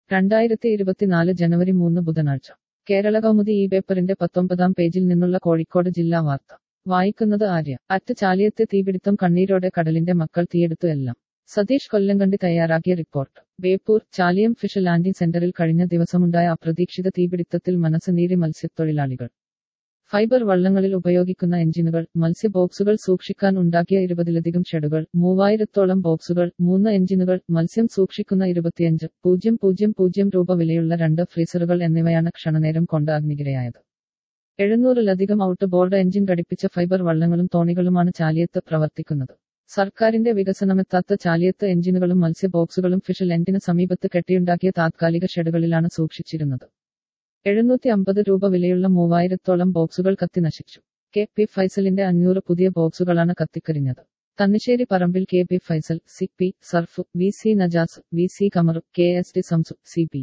രണ്ടായിരത്തി ഇരുപത്തിനാല് ജനുവരി മൂന്ന് ബുധനാഴ്ച കേരള കൗമുദി ഈ പേപ്പറിന്റെ പത്തൊമ്പതാം പേജിൽ നിന്നുള്ള കോഴിക്കോട് ജില്ലാ വാർത്ത വായിക്കുന്നത് ആര്യ അറ്റ് ചാലിയത്തെ തീപിടുത്തം കണ്ണീരോടെ കടലിന്റെ മക്കൾ തീയെടുത്തു എല്ലാം സതീഷ് കൊല്ലങ്കണ്ടി തയ്യാറാക്കിയ report Beypore Chaliyam fish landing സെന്ററിൽ കഴിഞ്ഞ ദിവസമുണ്ടായ അപ്രതീക്ഷിത തീപിടുത്തത്തിൽ മനസ്സ് നീറി മത്സ്യത്തൊഴിലാളികൾ ഫൈബർ വള്ളങ്ങളിൽ ഉപയോഗിക്കുന്ന എഞ്ചിനുകൾ മത്സ്യ ബോക്സുകൾ സൂക്ഷിക്കാൻ ഉണ്ടാക്കിയ ഇരുപതിലധികം ഷെഡുകൾ മൂവായിരത്തോളം ബോക്സുകൾ മൂന്ന് എഞ്ചിനുകൾ മത്സ്യം സൂക്ഷിക്കുന്ന ഇരുപത്തിയഞ്ച് പൂജ്യം പൂജ്യം പൂജ്യം രൂപ വിലയുള്ള രണ്ട് ഫ്രീസറുകൾ എന്നിവയാണ് ക്ഷണനേരം കൊണ്ട് അഗ്നികിരയായത് എഴുന്നൂറിലധികം ഔട്ട് ബോർഡ് എഞ്ചിൻ ഘടിപ്പിച്ച ഫൈബർ വള്ളങ്ങളും തോണികളുമാണ് ചാലിയത്ത് പ്രവർത്തിക്കുന്നത് സർക്കാരിന്റെ വികസനമെത്താത്ത ചാലിയത്ത് എഞ്ചിനുകളും മത്സ്യ ബോക്സുകളും ഫിഷ് ലെൻഡിന് സമീപത്ത് കെട്ടിയുണ്ടാക്കിയ താത്കാലിക ഷെഡുകളിലാണ് സൂക്ഷിച്ചിരുന്നത് എഴുന്നൂറ്റി അമ്പത് രൂപ വിലയുള്ള മൂവായിരത്തോളം ബോക്സുകൾ കത്തി നശിച്ചു കെ പി ഫൈസലിന്റെ അഞ്ഞൂറ് പുതിയ ബോക്സുകളാണ് കത്തിക്കരിഞ്ഞത് Thannisseri Parambil K P Faisal C P Sarf V C Najas V C Kamar K S T Samsu C P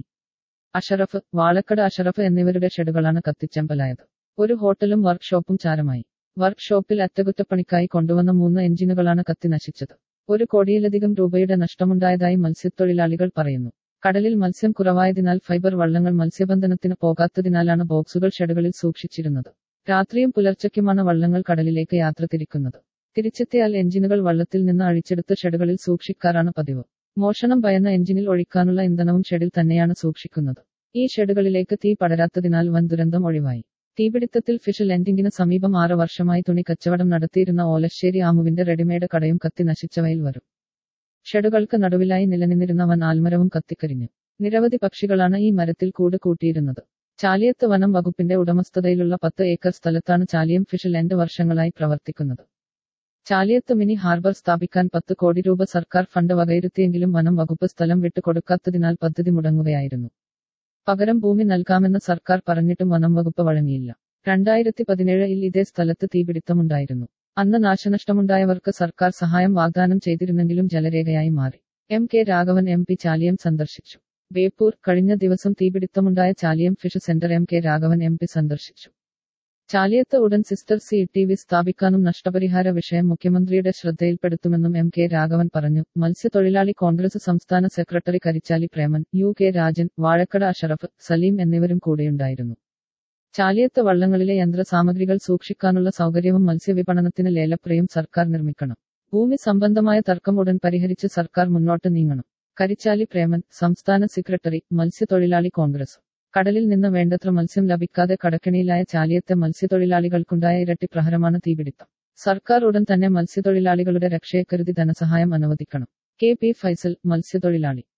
Ashraf Valakkada Ashraf എന്നിവരുടെ ഷെഡുകളാണ് കത്തിച്ചമ്പലായത് ഒരു ഹോട്ടലും വർക്ക്ഷോപ്പും ചാരമായി വർക്ക്ഷോപ്പിൽ അറ്റകുറ്റപ്പണിക്കായി കൊണ്ടുവന്ന മൂന്ന് എഞ്ചിനുകളാണ് കത്തി നശിച്ചത് ഒരു കോടിയിലധികം രൂപയുടെ നഷ്ടമുണ്ടായതായി മത്സ്യത്തൊഴിലാളികൾ പറയുന്നു കടലിൽ മത്സ്യം കുറവായതിനാൽ ഫൈബർ വള്ളങ്ങൾ മത്സ്യബന്ധനത്തിന് പോകാത്തതിനാലാണ് ബോക്സുകൾ ഷെഡുകളിൽ സൂക്ഷിച്ചിരുന്നത് രാത്രിയും പുലർച്ചയ്ക്കുമാണ് വള്ളങ്ങൾ കടലിലേക്ക് യാത്ര തിരിക്കുന്നത് തിരിച്ചെത്തിയാൽ എഞ്ചിനുകൾ വള്ളത്തിൽ നിന്ന് അഴിച്ചെടുത്ത് ഷെഡുകളിൽ സൂക്ഷിക്കാറാണ് പതിവ് മോഷണം ഭയന്ന എഞ്ചിനിൽ ഒഴിക്കാനുള്ള ഇന്ധനവും ഷെഡിൽ തന്നെയാണ് സൂക്ഷിക്കുന്നത് ഈ ഷെഡുകളിലേക്ക് തീ പടരാത്തതിനാൽ വൻ ദുരന്തം ഒഴിവായി തീപിടുത്തത്തിൽ ഫിഷ് ലെൻഡിംഗിന് സമീപം ആറ് വർഷമായി തുണി കച്ചവടം നടത്തിയിരുന്ന ഓലശ്ശേരി ആമുവിന്റെ റെഡിമെയ്ഡ് കടയും കത്തി നശിച്ചവയിൽ വരും ഷെഡുകൾക്ക് നടുവിലായി നിലനിന്നിരുന്ന വൻ ആൽമരവും കത്തിക്കരിഞ്ഞു നിരവധി പക്ഷികളാണ് ഈ മരത്തിൽ കൂട് കൂട്ടിയിരുന്നത് ചാലിയത്ത് വനം വകുപ്പിന്റെ ഉടമസ്ഥതയിലുള്ള പത്ത് ഏക്കർ സ്ഥലത്താണ് ചാലിയം ഫിഷ് ലെൻഡ് വർഷങ്ങളായി പ്രവർത്തിക്കുന്നത് ചാലിയത്ത് മിനി ഹാർബർ സ്ഥാപിക്കാൻ പത്ത് കോടി രൂപ സർക്കാർ ഫണ്ട് വകയിരുത്തിയെങ്കിലും വനം വകുപ്പ് സ്ഥലം വിട്ടുകൊടുക്കാത്തതിനാൽ പദ്ധതി മുടങ്ങുകയായിരുന്നു പകരം ഭൂമി നൽകാമെന്ന് സർക്കാർ പറഞ്ഞിട്ടും വനം വകുപ്പ് വഴങ്ങിയില്ല രണ്ടായിരത്തി പതിനേഴിൽ ഇതേ സ്ഥലത്ത് തീപിടുത്തമുണ്ടായിരുന്നു അന്ന് നാശനഷ്ടമുണ്ടായവർക്ക് സർക്കാർ സഹായം വാഗ്ദാനം ചെയ്തിരുന്നെങ്കിലും ജലരേഖയായി മാറി M K Raghavan M P Chaliyam സന്ദർശിച്ചു ബേപ്പൂർ കഴിഞ്ഞ ദിവസം തീപിടുത്തമുണ്ടായ Chaliyam fish centre M K Raghavan M P സന്ദർശിച്ചു ചാലിയത്ത് ഉടൻ സിസ്റ്റർ സി ടി വി സ്ഥാപിക്കാനും നഷ്ടപരിഹാര വിഷയം മുഖ്യമന്ത്രിയുടെ ശ്രദ്ധയിൽപ്പെടുത്തുമെന്നും എം കെ രാഘവൻ പറഞ്ഞു മത്സ്യത്തൊഴിലാളി കോൺഗ്രസ് സംസ്ഥാന secretary Karichali Preman U K Rajan Vazhakkada Ashraf Saleem എന്നിവരും കൂടെയുണ്ടായിരുന്നു ചാലിയത്ത് വള്ളങ്ങളിലെ യന്ത്രസാമഗ്രികൾ സൂക്ഷിക്കാനുള്ള സൗകര്യവും മത്സ്യവിപണനത്തിന് ലേലപ്രയും സർക്കാർ നിർമ്മിക്കണം ഭൂമി സംബന്ധമായ തർക്കം ഉടൻ പരിഹരിച്ച് സർക്കാർ മുന്നോട്ട് നീങ്ങണം കരിച്ചാലി പ്രേമൻ സംസ്ഥാന സെക്രട്ടറി മത്സ്യത്തൊഴിലാളി കോൺഗ്രസ് കടലിൽ നിന്ന് വേണ്ടത്ര മത്സ്യം ലഭിക്കാതെ കടക്കിണിയിലായ ചാലിയത്തെ മത്സ്യത്തൊഴിലാളികൾക്കുണ്ടായ ഇരട്ടി പ്രഹരമാണ് തീപിടുത്തം സർക്കാർ ഉടൻ തന്നെ മത്സ്യത്തൊഴിലാളികളുടെ രക്ഷയെ കരുതി ധനസഹായം അനുവദിക്കണം കെ പി ഫൈസൽ മത്സ്യത്തൊഴിലാളി